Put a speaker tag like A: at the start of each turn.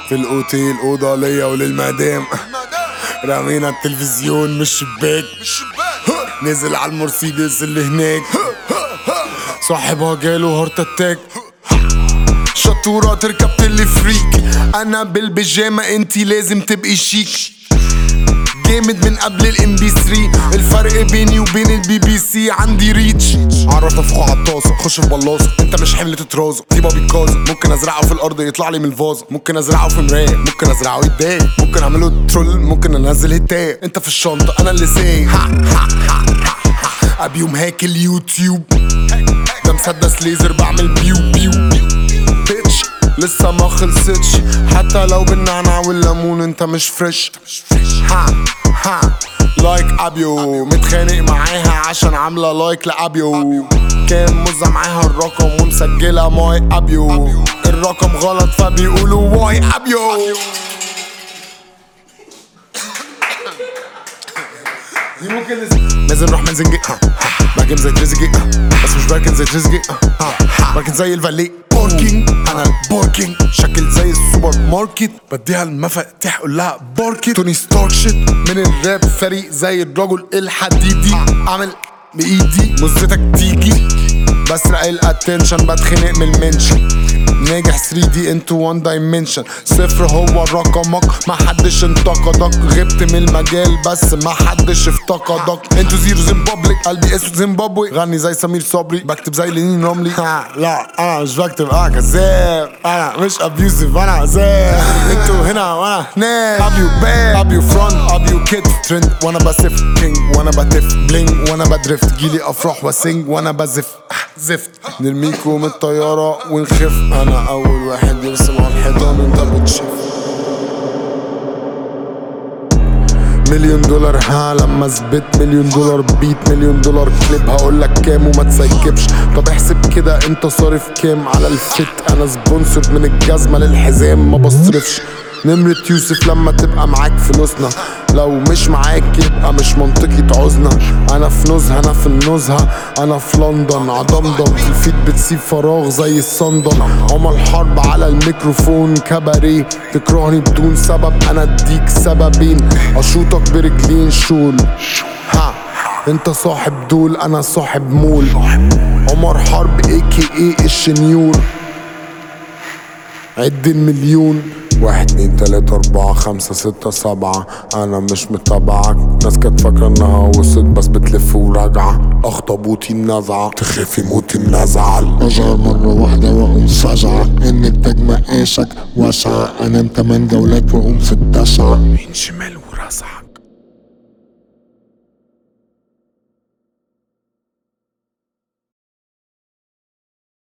A: في الاوتيل اوضه ليا وللمدام رمينا التلفزيون من الشباك نزل على المرسيدس اللي هناك صاحبها جاله هارت اتاك شطورة تركب تلي فريك انا بالبيجامة انتي لازم تبقي شيك جامد من قبل الام بي 3 الفرق بيني وبين البي بي سي عندي ريتش عرف افخه على الطاسه خش في بلاصه انت مش حمل تترازه دي بابي كازا ممكن ازرعه في الارض يطلع لي من الفازه ممكن ازرعه في مرايه ممكن ازرعه يتضايق ممكن اعمله ترول ممكن انزل هتايه انت في الشنطه انا اللي سايق ها ها ها ها ها ابيوم هاك اليوتيوب ده مسدس ليزر بعمل بيو بيو بيتش لسه ما خلصتش حتى لو بالنعناع والليمون انت مش فريش ها ها لايك ابيو متخانق معاها عشان عامله لايك لابيو كان موزة معاها الرقم ومسجله ماي ابيو الرقم غلط فبيقولوا واي ابيو دي ممكن لازم نروح من زنجي بركن زي تريزيجي بس مش بركن زي تريزيجي بركن زي الفالي بوركينج انا البوركينج شكل زي السوبر ماركت بديها المفاتيح قول لها باركت توني ستارك شيت من الراب فريق زي الرجل الحديدي اعمل بايدي مزتك تيجي بسرق الاتنشن بتخنق من المنشن ناجح 3 دي انتو 1 دايمنشن صفر هو رقمك ما حدش انتقدك غبت من المجال بس ما حدش افتقدك انتو زيرو زيمبابلي قلبي اسود زيمبابوي غني زي سمير صبري بكتب زي لينين رملي ها لا انا مش بكتب انا كذاب انا مش ابيوسيف انا عذاب انتو هنا وانا هناك ابيو باك ابيو فرونت ابيو كيد ترند وانا بسف كينج وانا بتف بلينج وانا بدرفت جيلي افراح واسنج وانا بزف زفت نرميكوا من الطيارة ونخف أنا أول واحد يرسم على الحيطان أنت بتشف مليون دولار ها لما اثبت مليون دولار بيت مليون دولار كليب هقولك كام وما تسيكبش طب احسب كده انت صارف كام على الفت انا سبونسر من الجزمة للحزام ما بصرفش نمرة يوسف لما تبقى معاك فلوسنا لو مش معاك يبقى مش منطقي تعوزنا انا في نزهة انا في النزهة انا في لندن عضمضم في الفيت بتسيب فراغ زي الصندل عمر حرب على الميكروفون كباريه تكرهني بدون سبب انا اديك سببين اشوطك برجلين شول ها انت صاحب دول انا صاحب مول عمر حرب اي كي اي الشنيور عد المليون واحد اتنين تلاتة أربعة خمسة ستة سبعة أنا مش متابعك ناس كانت فاكرة إنها وصلت بس بتلف وراجعة أخطبوطي النزعة تخافي موتي النزعة
B: أظهر مرة واحدة وأقوم فجعة إن التاج مقاسك واسعة أنام تمن جولات وأقوم في التاسعة
A: من شمال ورزعك